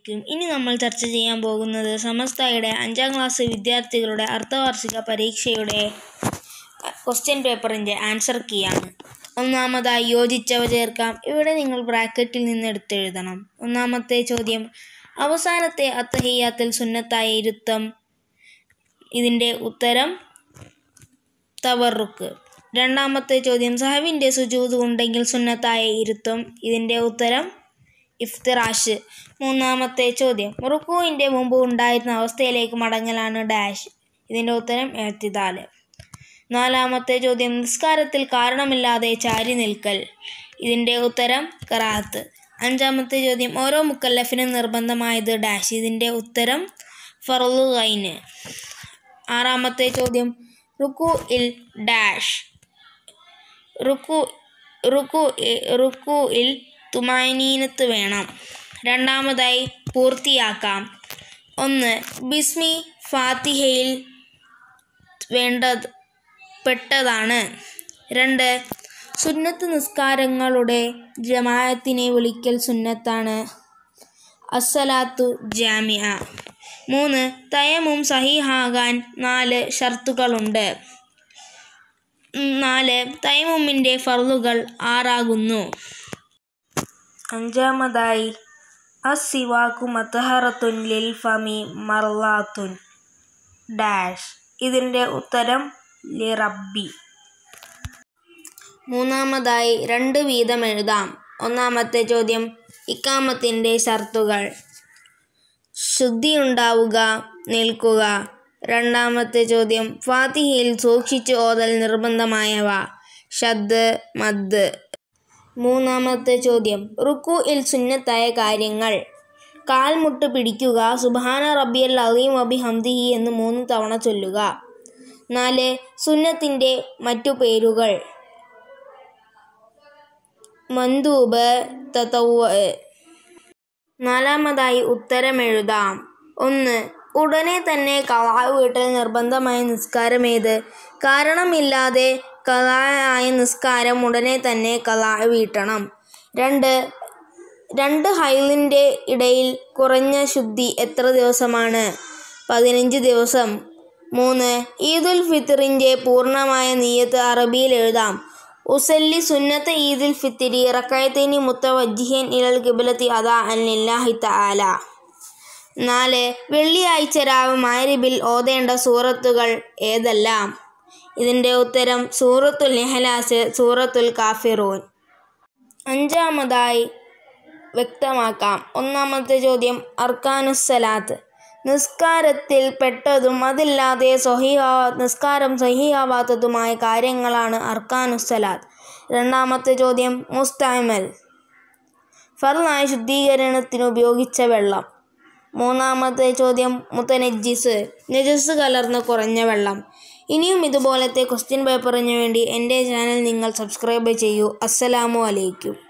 അലൈക്കും ഇനി നമ്മൾ ചർച്ച ചെയ്യാൻ പോകുന്നത് സമസ്തയുടെ അഞ്ചാം ക്ലാസ് വിദ്യാർത്ഥികളുടെ അർദ്ധവാർഷിക പരീക്ഷയുടെ ക്വസ്റ്റ്യൻ പേപ്പറിൻ്റെ ആൻസർ കീയാണ് ഒന്നാമതായി യോജിച്ചവ ചേർക്കാം ഇവിടെ നിങ്ങൾ ബ്രാക്കറ്റിൽ നിന്ന് എടുത്തെഴുതണം ഒന്നാമത്തെ ചോദ്യം അവസാനത്തെ അത്തഹിയാത്തിൽ സുന്നത്തായ ഇരുത്തം ഇതിൻ്റെ ഉത്തരം തവറുക്ക് രണ്ടാമത്തെ ചോദ്യം സഹവിൻ്റെ സുജൂത് ഉണ്ടെങ്കിൽ സുന്നത്തായ ഇരുത്തം ഇതിൻ്റെ ഉത്തരം ഇഫ്തിറാഷ് മൂന്നാമത്തെ ചോദ്യം റുക്കുവിൻ്റെ മുമ്പ് ഉണ്ടായിരുന്ന അവസ്ഥയിലേക്ക് മടങ്ങലാണ് ഡാഷ് ഇതിൻ്റെ ഉത്തരം എഴുത്തിതാല് നാലാമത്തെ ചോദ്യം നിസ്കാരത്തിൽ കാരണമില്ലാതെ ചാരി നിൽക്കൽ ഇതിൻ്റെ ഉത്തരം കറാത്ത് അഞ്ചാമത്തെ ചോദ്യം ഓരോ മുക്കല്ലഫിനും നിർബന്ധമായത് ഡാഷ് ഇതിൻ്റെ ഉത്തരം ഫറലു ഗൈന് ആറാമത്തെ ചോദ്യം റുക്കു ഇൽ ഡാഷ് റുക്കു റുക്കു റുക്കു ഇൽ തുമാനീനത്ത് വേണം രണ്ടാമതായി പൂർത്തിയാക്കാം ഒന്ന് ബിസ്മി ഫാത്തിഹയിൽ വേണ്ടത് പെട്ടതാണ് രണ്ട് സുന്നത്ത് നിസ്കാരങ്ങളുടെ ജമാഅത്തിനെ വിളിക്കൽ സുന്നത്താണ് അസ്സലാത്തു ജാമിയ മൂന്ന് തയമും സഹിഹാകാൻ നാല് ഷർത്തുകളുണ്ട് നാല് തൈമുമ്മിൻ്റെ ഫർളുകൾ ആറാകുന്നു അഞ്ചാമതായി അസിവാക്കു മത്തഹറത്തുൻ ലിൽ ഫമി മർലാത്തുൻ ഡാഷ് ഇതിൻ്റെ ഉത്തരം ലിറബി മൂന്നാമതായി രണ്ട് വീതം എഴുതാം ഒന്നാമത്തെ ചോദ്യം ഇക്കാമത്തിൻ്റെ ഷർത്തുകൾ ശുദ്ധിയുണ്ടാവുക നിൽക്കുക രണ്ടാമത്തെ ചോദ്യം ഫാത്തിഹയിൽ സൂക്ഷിച്ച് ഓതൽ നിർബന്ധമായവ ഷദ് മദ് മൂന്നാമത്തെ ചോദ്യം റുക്കു ഇൽ സുന്നത്തായ കാര്യങ്ങൾ കാൽമുട്ട് പിടിക്കുക സുബാന റബ്ബിയൽ അലീം വബി ഹംദിഹി എന്ന് മൂന്ന് തവണ ചൊല്ലുക നാല് സുന്നത്തിൻ്റെ മറ്റു പേരുകൾ മന്ദൂബ് തതവ്വ നാലാമതായി ഉത്തരമെഴുതാം ഒന്ന് ഉടനെ തന്നെ കലാ വീട്ടൽ നിർബന്ധമായ നിസ്കാരം ഏത് കാരണമില്ലാതെ കലായ നിസ്കാരം ഉടനെ തന്നെ കലാ വീട്ടണം രണ്ട് രണ്ട് ഹൈലിൻ്റെ ഇടയിൽ കുറഞ്ഞ ശുദ്ധി എത്ര ദിവസമാണ് പതിനഞ്ച് ദിവസം മൂന്ന് ഈദുൽ ഫിത്തറിൻ്റെ പൂർണ്ണമായ നീയത്ത് അറബിയിൽ എഴുതാം ഉസല്ലി സുന്നത്ത് ഈദുൽ ഫിത്തിരി റക്കായത്തേനി മുത്തവജ്ജിഹൻ ഇലൽ കിബിലത്തി അദാ അല്ലാഹി തആല നാല് വെള്ളിയാഴ്ച രാവ് മാരിബിൽ ഓതേണ്ട സൂറത്തുകൾ ഏതെല്ലാം ഇതിൻ്റെ ഉത്തരം സൂറത്തുൽ നെഹലാസ് സൂറത്തുൽ കാഫിറൂൻ അഞ്ചാമതായി വ്യക്തമാക്കാം ഒന്നാമത്തെ ചോദ്യം അർക്കാനുസലാത്ത് നിസ്കാരത്തിൽ പെട്ടതും അതില്ലാതെ സഹിഹാ നിസ്കാരം സഹിയാവാത്തതുമായ കാര്യങ്ങളാണ് അർക്കാനുസലാത്ത് രണ്ടാമത്തെ ചോദ്യം മുസ്താമൽ ഫർലായ ശുദ്ധീകരണത്തിന് ഉപയോഗിച്ച വെള്ളം മൂന്നാമത്തെ ചോദ്യം മുത്തനജിസ് നജസ് കലർന്ന കുറഞ്ഞ വെള്ളം ഇനിയും ഇതുപോലത്തെ ക്വസ്റ്റ്യൻ പേപ്പറിന് വേണ്ടി എൻ്റെ ചാനൽ നിങ്ങൾ സബ്സ്ക്രൈബ് ചെയ്യൂ അസ്സലാമു അലൈക്കും